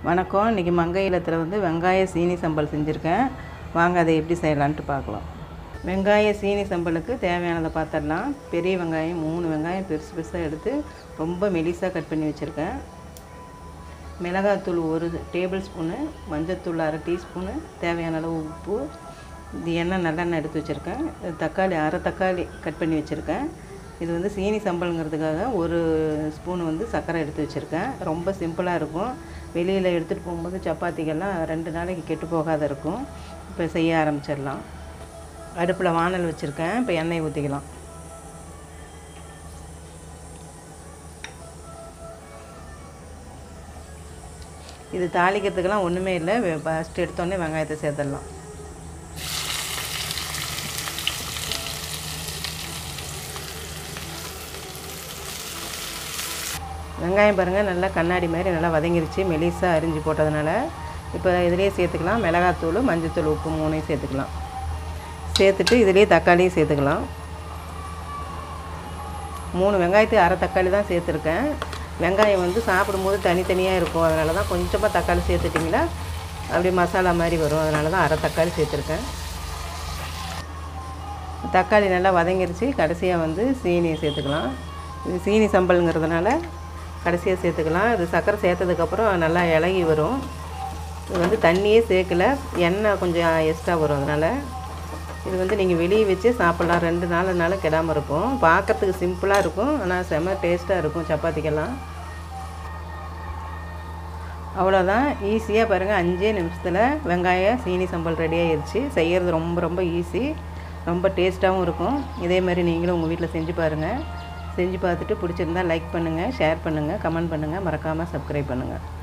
வணக்கம் இன்றைக்கி மங்கை இல்லத்தில் வந்து வெங்காய சீனி சம்பல் செஞ்சுருக்கேன் வாங்க அதை எப்படி செய்யலான்ட்டு பார்க்கலாம் வெங்காய சீனி சம்பலுக்கு தேவையானதை பார்த்துடலாம் பெரிய வெங்காயம் மூணு வெங்காயம் பெருசு பெருசாக எடுத்து ரொம்ப மெலிசாக கட் பண்ணி வச்சுருக்கேன் மிளகாத்தூள் ஒரு டேபிள் ஸ்பூனு மஞ்சத்தூள் அரை டீஸ்பூனு தேவையான அளவு உப்பு இது எண்ணெய் நல்லெண்ணெய் எடுத்து வச்சுருக்கேன் இது தக்காளி அரை தக்காளி கட் பண்ணி வச்சுருக்கேன் இது வந்து சீனி சம்பளுங்கிறதுக்காக ஒரு ஸ்பூன் வந்து சர்க்கரை எடுத்து வச்சுருக்கேன் ரொம்ப சிம்பிளாக இருக்கும் வெளியில் எடுத்துகிட்டு போகும்போது சப்பாத்திக்கெல்லாம் ரெண்டு நாளைக்கு கெட்டு போகாத இருக்கும் இப்போ செய்ய ஆரம்பிச்சிடலாம் அடுப்பில் வானல் வச்சுருக்கேன் இப்போ எண்ணெய் ஊற்றிக்கலாம் இது தாளிக்கிறதுக்கெல்லாம் ஒன்றுமே இல்லை ஃபஸ்ட்டு எடுத்தோடனே வெங்காயத்தை சேர்த்துடலாம் வெங்காயம் பாருங்கள் நல்லா கண்ணாடி மாதிரி நல்லா வதங்கிருச்சு மெலிசாக அரிஞ்சு போட்டதுனால இப்போ இதிலே சேர்த்துக்கலாம் மிளகாத்தூள் மஞ்சத்தூள் உப்பு மூணையும் சேர்த்துக்கலாம் சேர்த்துட்டு இதிலே தக்காளியும் சேர்த்துக்கலாம் மூணு வெங்காயத்துக்கு அரை தக்காளி தான் சேர்த்துருக்கேன் வெங்காயம் வந்து சாப்பிடும்போது தனித்தனியாக இருக்கும் அதனால தான் கொஞ்சமாக தக்காளி சேர்த்துட்டிங்களா அப்படியே மசாலா மாதிரி வரும் அதனால தான் அரை தக்காளி சேர்த்துருக்கேன் தக்காளி நல்லா வதங்கிருச்சு கடைசியாக வந்து சீனியை சேர்த்துக்கலாம் இது சீனி சம்பளுங்கிறதுனால கடைசியாக சேர்த்துக்கலாம் இது சர்க்கரை சேர்த்ததுக்கப்புறம் நல்லா இலகி வரும் இது வந்து தண்ணியே சேர்க்கல எண்ணெய் கொஞ்சம் எக்ஸ்ட்ரா வரும் அதனால் இது வந்து நீங்கள் வெளியே வச்சு சாப்பிட்லாம் ரெண்டு நாலு நாள் கெடாமல் இருக்கும் பார்க்கறதுக்கு சிம்பிளாக இருக்கும் ஆனால் செம்ம டேஸ்ட்டாக இருக்கும் சப்பாத்திக்கெல்லாம் அவ்வளோதான் ஈஸியாக பாருங்கள் அஞ்சே நிமிஷத்தில் வெங்காயம் சீனி சம்பல் ரெடி ஆயிடுச்சு செய்கிறது ரொம்ப ரொம்ப ஈஸி ரொம்ப டேஸ்ட்டாகவும் இருக்கும் இதே மாதிரி நீங்களும் உங்கள் வீட்டில் செஞ்சு பாருங்கள் செஞ்சு பார்த்துட்டு பிடிச்சிருந்தா லைக் பண்ணுங்கள் ஷேர் பண்ணுங்கள் கமெண்ட் பண்ணுங்கள் மறக்காமல் சப்ஸ்கிரைப் பண்ணுங்கள்